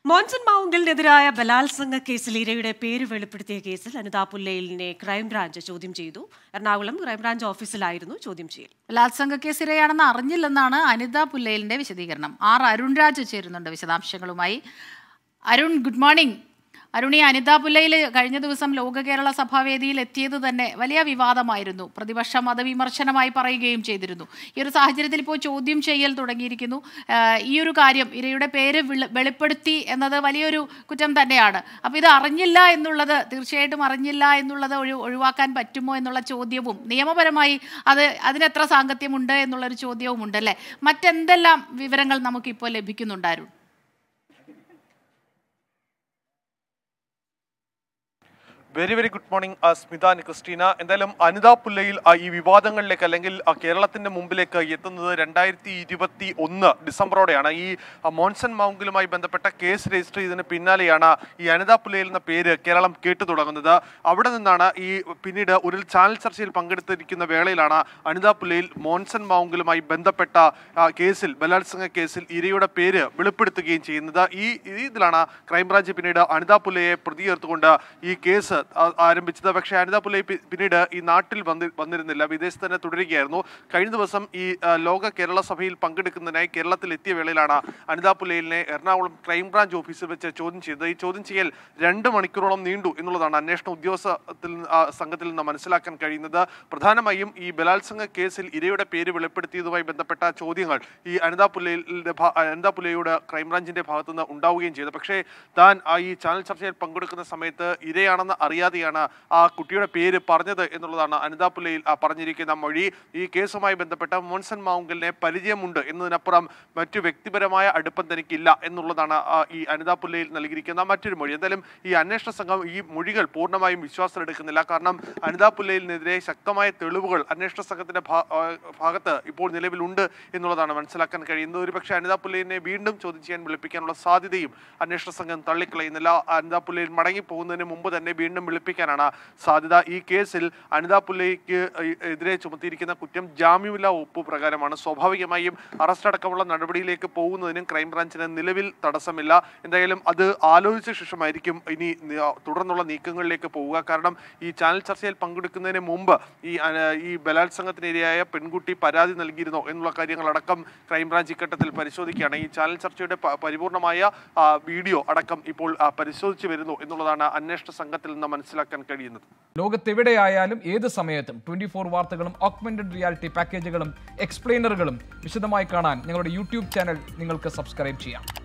മോൻസൺ മാവുങ്കലിനെതിരായ ബലാത്സംഗ കേസിൽ ഇരയുടെ പേര് വെളിപ്പെടുത്തിയ കേസിൽ അനിതാ പുല്ലയിലിനെ ക്രൈംബ്രാഞ്ച് ചോദ്യം ചെയ്തു എറണാകുളം ക്രൈംബ്രാഞ്ച് ഓഫീസിലായിരുന്നു ചോദ്യം ചെയ്യൽ ബലാത്സംഗ കേസ് ഇരയാണെന്ന് അറിഞ്ഞില്ലെന്നാണ് അനിത പുല്ലയിലിന്റെ വിശദീകരണം ആർ അരുൺ രാജ് ചേരുന്നുണ്ട് വിശദാംശങ്ങളുമായി അരുൺ ഗുഡ് മോർണിംഗ് അരുൺ ഈ അനിത പുല്ലയിൽ കഴിഞ്ഞ ദിവസം ലോക കേരള സഭാവേദിയിൽ എത്തിയത് തന്നെ വലിയ വിവാദമായിരുന്നു പ്രതിപക്ഷം അത് വിമർശനമായി പറയുകയും ചെയ്തിരുന്നു ഈ ഒരു സാഹചര്യത്തിൽ ഇപ്പോൾ ചോദ്യം ചെയ്യൽ തുടങ്ങിയിരിക്കുന്നു ആഹ് ഈ ഒരു കാര്യം ഇരയുടെ പേര് വിള- വെളിപ്പെടുത്തി എന്നത് വലിയൊരു കുറ്റം തന്നെയാണ് അപ്പോൾ ഇത് അറിഞ്ഞില്ല എന്നുള്ളത് തീർച്ചയായിട്ടും അറിഞ്ഞില്ല എന്നുള്ളത് ഒഴി ഒഴിവാക്കാൻ പറ്റുമോ എന്നുള്ള ചോദ്യവും നിയമപരമായി അത് അതിനെത്ര സാങ്കത്യമുണ്ട് എന്നുള്ളൊരു ചോദ്യവും ഉണ്ട് അല്ലേ മറ്റെന്തെല്ലാം വിവരങ്ങൾ നമുക്കിപ്പോൾ ലഭിക്കുന്നുണ്ടായിരുന്നു very very good morning Smitha and Christina എന്തായാലും അനിത പുല്ലയിൽ ആ, ഈ വിവാദങ്ങളിലേക്ക് അല്ലെങ്കിൽ ആ, കേരളത്തിന്റെ മുമ്പിലേക്ക് എത്തുന്നത് രണ്ടായിരത്തി ഇരുപത്തി ഒന്ന് ഡിസംബറോടെയാണ് ഈ ആ, മോൻസൺ മൗങ്കിലുമായി ബന്ധപ്പെട്ട കേസ് രജിസ്റ്റർ ചെയ്തതിന് പിന്നാലെയാണ് ഈ അനിത പുല്ലയിൽ എന്ന പേര് കേരളം കേട്ടു തുടങ്ങുന്നത് അവിടെ നിന്നാണ് ഈ പിന്നീട് ഒരു ചാനൽ ചർച്ചയിൽ പങ്കെടുത്തിരിക്കുന്ന വേളയിലാണ് അനിത പുല്ലയിൽ മോൻസൺ മൗങ്കിലുമായി ബന്ധപ്പെട്ട ആ, കേസിൽ ബലാത്സംഗ കേസിൽ ഇരയുടെ പേര് വെളിപ്പെടുത്തുകയും ചെയ്യുന്നത് ഈ ഈ ഇതിലാണ് ക്രൈംബ്രാഞ്ച് പിന്നീട് അനിത പുല്ലയെ പ്രതി ചേർത്തുകൊണ്ട് ഈ കേസ് ആ- ആരംഭിച്ചത് പക്ഷേ അനിത പുല്ലൈ പി- പിന്നീട് ഈ നാട്ടിൽ വന്നി വന്നിരുന്നില്ല വിദേശത്ത് തന്നെ തുടരുകയായിരുന്നു കഴിഞ്ഞ ദിവസം ഈ ആ, ലോക കേരള സഭയിൽ പങ്കെടുക്കുന്നതിനായി കേരളത്തിൽ എത്തിയ വേളയിലാണ് അനിത പുല്ലയിലിനെ എറണാകുളം ക്രൈംബ്രാഞ്ച് ഓഫീസിൽ വെച്ച് ചോദ്യം ചെയ്തത് ഈ ചോദ്യം ചെയ്യൽ രണ്ട് മണിക്കൂറോളം നീണ്ടു എന്നുള്ളതാണ് അന്വേഷണ ഉദ്യോഗസ്ഥത്തിൽ നിന്ന്- ആ, സംഘത്തിൽ നിന്ന് മനസ്സിലാക്കാൻ കഴിയുന്നത് പ്രധാനമായും ഈ ബലാത്സംഗ കേസിൽ ഇരയുടെ പേര് വെളിപ്പെടുത്തിയതുമായി ബന്ധപ്പെട്ട ചോദ്യങ്ങൾ ഈ അനിത പുല്ലയിലിന്റെ ഭാ- അനിത പുല്ലയുടെ ക്രൈംബ്രാഞ്ചിന്റെ ഭാഗത്തുനിന്ന് ഉണ്ടാവുകയും ചെയ്തു പക്ഷേ താൻ ആ ഈ ചാനൽ ചർച്ചയിൽ പങ്കെടുക്കുന്ന സമയത്ത് ഇരയാണെന്ന് അറിയാതെയാണ് ആ കുട്ടിയുടെ പേര് പറഞ്ഞത് എന്നുള്ളതാണ് അനിത പുല്ലയിൽ ആ പറഞ്ഞിരിക്കുന്ന മൊഴി ഈ കേസുമായി ബന്ധപ്പെട്ട മോൻസൺ മാവുങ്കലിനെ പരിചയമുണ്ട് എന്നതിനപ്പുറം മറ്റു വ്യക്തിപരമായ അടുപ്പം തനിക്കില്ല എന്നുള്ളതാണ് ആ ഈ അനിത പുല്ലയിൽ നൽകിയിരിക്കുന്ന മറ്റൊരു മൊഴി എന്തായാലും ഈ അന്വേഷണ സംഘം ഈ മൊഴികൾ പൂർണ്ണമായും വിശ്വാസത്തിലെടുക്കുന്നില്ല കാരണം അനിത പുല്ലയിലിനെതിരെ ശക്തമായ തെളിവുകൾ അന്വേഷണ സംഘത്തിന്റെ ഭാ- ആ, ഭാഗത്ത് ഇപ്പോൾ നിലവിലുണ്ട് എന്നുള്ളതാണ് മനസ്സിലാക്കാൻ കഴിയുന്നത് ഒരുപക്ഷെ അനിത പുല്ലയിനെ വീണ്ടും ചോദ്യം ചെയ്യാൻ വിളിപ്പിക്കാനുള്ള സാധ്യതയും അന്വേഷണ സംഘം തള്ളിക്കളയുന്നില്ല അനിത പുല്ലയിൽ മടങ്ങി പോകുന്നതിന് മുമ്പ് തന്നെ വീണ്ടും വിളിപ്പിക്കാനാണ് സാധ്യത ഈ കേസിൽ അനിത പുല്ലയ്ക്ക് എതിരെ ചുമത്തിയിരിക്കുന്ന കുറ്റം ജാമ്യമില്ലാ വകുപ്പ് പ്രകാരമാണ് സ്വാഭാവികമായും അറസ്റ്റ് അടക്കമുള്ള നടപടിയിലേക്ക് പോകുന്നതിനും ക്രൈംബ്രാഞ്ചിന് നിലവിൽ തടസ്സമില്ല എന്തായാലും അത് ആലോചിച്ച ശേഷമായിരിക്കും ഇനി നി- തുടർന്നുള്ള നീക്കങ്ങളിലേക്ക് പോവുക കാരണം ഈ ചാനൽ ചർച്ചയിൽ പങ്കെടുക്കുന്നതിന് മുമ്പ് ഈ അന- ഈ ബലാത്സംഗത്തിനിരയായ പെൺകുട്ടി പരാതി നൽകിയിരുന്നോ എന്നുള്ള കാര്യങ്ങളടക്കം ക്രൈംബ്രാഞ്ച് ഇഘട്ടത്തിൽ പരിശോധിക്കുകയാണ് ഈ ചാനൽ ചർച്ചയുടെ പ- പരിപൂർണമായ ആ, വീഡിയോ അടക്കം ഇപ്പോൾ ആ, പരിശോധിച്ചു വരുന്നു എന്നുള്ളതാണ് അന്വേഷണ സംഘത്തിൽ നിന്ന് മനസ്സിലാക്കാൻ കഴിയുന്നത് ലോകത്തെവിടെയായാലും ഏത് സമയത്തും ട്വന്റി ഫോർ വാർത്തകളും ഓഗ്മെന്റഡ് റിയാലിറ്റി പാക്കേജുകളും എക്സ്പ്ലെയിനറുകളും വിശദമായി കാണാൻ ഞങ്ങളുടെ യൂട്യൂബ് ചാനൽ നിങ്ങൾക്ക് സബ്സ്ക്രൈബ് ചെയ്യാം